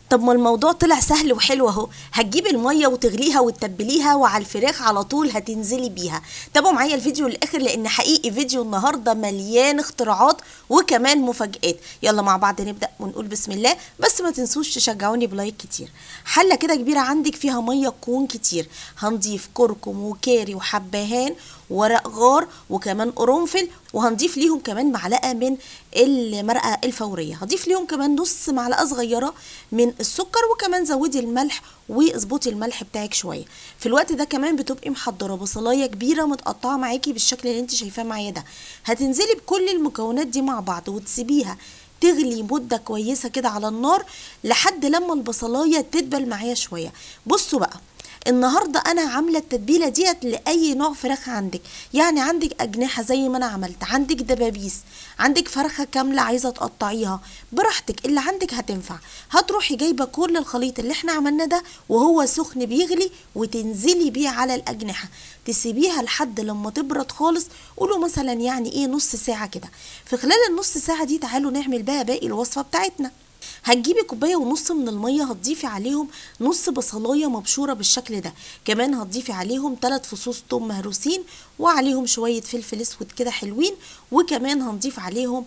طب ما الموضوع طلع سهل وحلو اهو هتجيبي الميه وتغليها وتتبليها وعلى الفراخ على طول هتنزلي بيها تابعوا معايا الفيديو للاخر لان حقيقي فيديو النهارده مليان اختراعات وكمان مفاجآت يلا مع بعض نبدا ونقول بسم الله بس ما تنسوش تشجعوني بلايك كتير حله كده كبيره عندك فيها ميه كون كتير هنضيف كركم وكاري وحبهان ورق غار وكمان قرنفل وهنضيف ليهم كمان معلقه من المرقه الفوريه هضيف ليهم كمان نص معلقه صغيره من السكر وكمان زودي الملح واظبطي الملح بتاعك شويه في الوقت ده كمان بتبقي محضره بصلايه كبيره متقطعه معاكي بالشكل اللي انت شايفاه معايا ده هتنزلي بكل المكونات دي مع بعض وتسيبيها تغلي مدة كويسة كده على النار لحد لما البصلاية تدبل معايا شوية بصوا بقى النهارده انا عامله التتبيله ديت لاي نوع فراخ عندك يعني عندك اجنحه زي ما انا عملت عندك دبابيس عندك فرخه كامله عايزه تقطعيها براحتك اللي عندك هتنفع هتروحي جايبه كل الخليط اللي احنا عملناه ده وهو سخن بيغلي وتنزلي بيه على الاجنحه تسيبيها لحد لما تبرد خالص قولوا مثلا يعني ايه نص ساعه كده في خلال النص ساعه دي تعالوا نعمل بقى باقي الوصفه بتاعتنا هتجيبي كوبايه ونص من الميه هتضيفي عليهم نص بصلايه مبشوره بالشكل ده كمان هتضيفي عليهم 3 فصوص توم مهروسين وعليهم شويه فلفل اسود كده حلوين وكمان هنضيف عليهم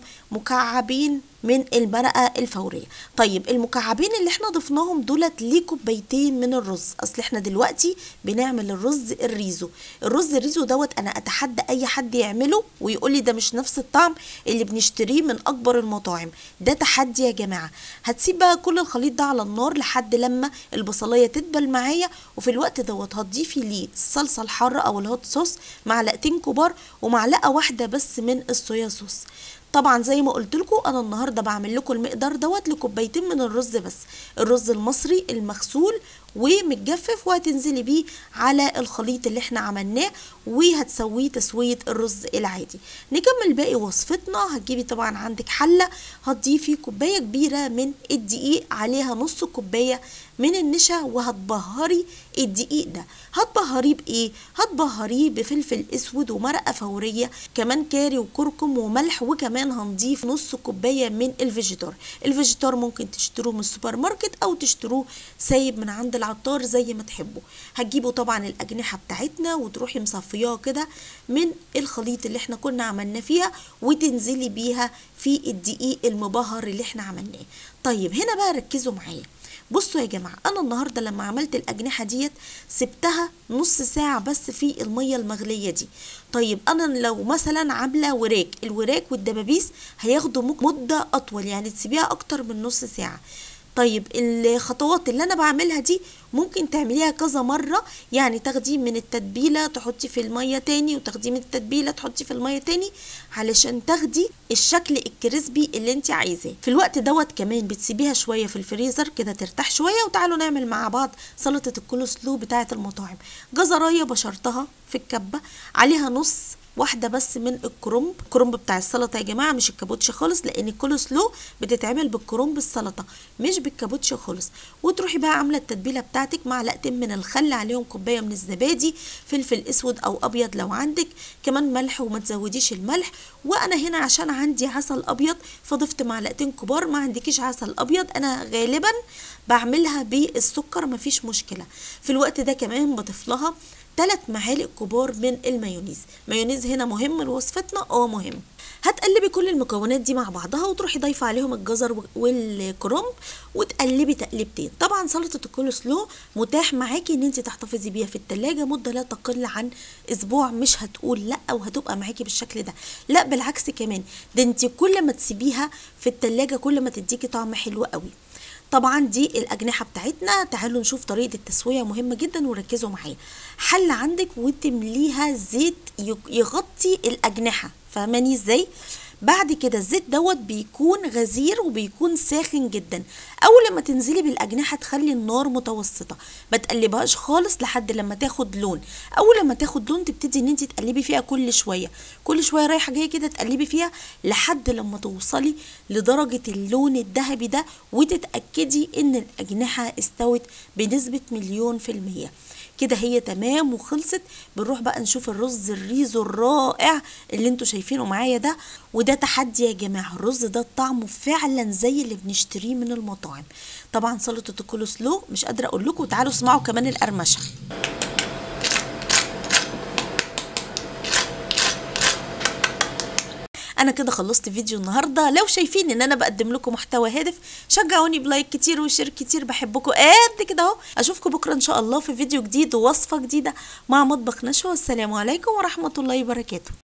مكعبين من المرقه الفوريه طيب المكعبين اللي احنا ضفناهم دولت ليه كوبايتين من الرز اصل احنا دلوقتي بنعمل الرز الريزو الرز الريزو دوت انا اتحدى اي حد يعمله ويقول لي ده مش نفس الطعم اللي بنشتريه من اكبر المطاعم ده تحدي يا جماعه هتسيب بقى كل الخليط ده على النار لحد لما البصلايه تدبل معايا وفي الوقت دوت هتضيفي ليه الصلصه الحاره او الهوت صوص معلقتين كبار ومعلقه واحده بس من الصويا صوص طبعا زي ما قلت لكم انا النهارده بعمل لكم المقدار دوت لكوبايتين من الرز بس الرز المصري المغسول ومتجفف وهتنزلي بيه على الخليط اللي احنا عملناه وهتسويه تسويه الرز العادي نكمل باقي وصفتنا هتجيبي طبعا عندك حله هتضيفي كوبايه كبيره من الدقيق عليها نص كوبايه من النشا وهتبهري الدقيق ده هتبهريه بايه هتبهريه بفلفل اسود ومرقه فوريه كمان كاري وكركم وملح وكمان هنضيف نص كوبايه من الفيجيتار الفيجيتار ممكن تشتروه من السوبر ماركت او تشتروه سايب من عند العطار زي ما تحبوا هتجيبوا طبعا الاجنحه بتاعتنا وتروحي مصفياها كده من الخليط اللي احنا كنا عملناه فيها وتنزلي بيها في الدقيق المبهر اللي احنا عملناه طيب هنا بقى ركزوا معايا بصوا يا جماعة أنا النهاردة لما عملت الأجنحة ديت سبتها نص ساعة بس في المية المغلية دي طيب أنا لو مثلا عاملة وراك الوراك والدبابيس هياخدوا مدة أطول يعني تسيبيها أكتر من نص ساعة طيب الخطوات اللي انا بعملها دي ممكن تعمليها كذا مرة يعني تاخديه من التتبيلة تحطي في المية تاني وتاخديه من التتبيلة تحطي في المية تاني علشان تاخدي الشكل الكريسبي اللي انت عايزاه في الوقت دوت كمان بتسيبيها شوية في الفريزر كده ترتاح شوية وتعالوا نعمل مع بعض سلطة الكول سلو بتاعة المطاعم جزراية بشرتها في الكبة عليها نص واحده بس من الكرنب الكرنب بتاع السلطه يا جماعه مش الكابوتش خالص لان الكول سلو بتتعمل بالكرنب السلطه مش بالكابوتش خالص وتروحي بقى عامله التتبيله بتاعتك معلقتين من الخل عليهم كوبايه من الزبادي فلفل اسود او ابيض لو عندك كمان ملح وما تزوديش الملح وانا هنا عشان عندي عسل ابيض فضفت معلقتين كبار ما عندكيش عسل ابيض انا غالبا بعملها بالسكر مفيش مشكله في الوقت ده كمان بضيف لها 3 معالق كبار من المايونيز مايونيز هنا مهم لوصفتنا اه مهم هتقلبي كل المكونات دي مع بعضها وتروحي ضايفه عليهم الجزر والكرنب وتقلبي تقليبتين طبعا سلطه الكول سلو متاح معاكي ان انت تحتفظي بيها في التلاجة مده لا تقل عن اسبوع مش هتقول لا وهتبقى معاكي بالشكل ده لا بالعكس كمان ده انت كل ما تسيبيها في التلاجة كل ما تديكي طعم حلو قوي طبعا دي الاجنحه بتاعتنا تعالوا نشوف طريقه التسويه مهمه جدا وركزوا معايا حله عندك وتمليها زيت يغطي الاجنحه فاهماني ازاي بعد كده الزيت دوت بيكون غزير وبيكون ساخن جدا اول لما تنزلي بالاجنحه تخلي النار متوسطه ما تقلبهاش خالص لحد لما تاخد لون اول لما تاخد لون تبتدي ان انت تقلبي فيها كل شويه كل شويه رايحه جايه كده تقلبي فيها لحد لما توصلي لدرجه اللون الذهبي ده وتتاكدي ان الاجنحه استوت بنسبه مليون في الميه كده هي تمام وخلصت بنروح بقى نشوف الرز الريزو الرائع اللي انتوا شايفينه معايا ده وده تحدي يا جماعه الرز ده طعمه فعلا زي اللي بنشتريه من المطاعم طبعا سلطه الكول سلو مش قادره اقول لكم تعالوا اسمعوا كمان القرمشه انا كده خلصت فيديو النهارده لو شايفين ان انا بقدم لكم محتوى هادف شجعوني بلايك كتير وشير كتير بحبكم قد كده اهو اشوفكم بكره ان شاء الله في فيديو جديد ووصفه جديده مع مطبخ نشوى والسلام عليكم ورحمه الله وبركاته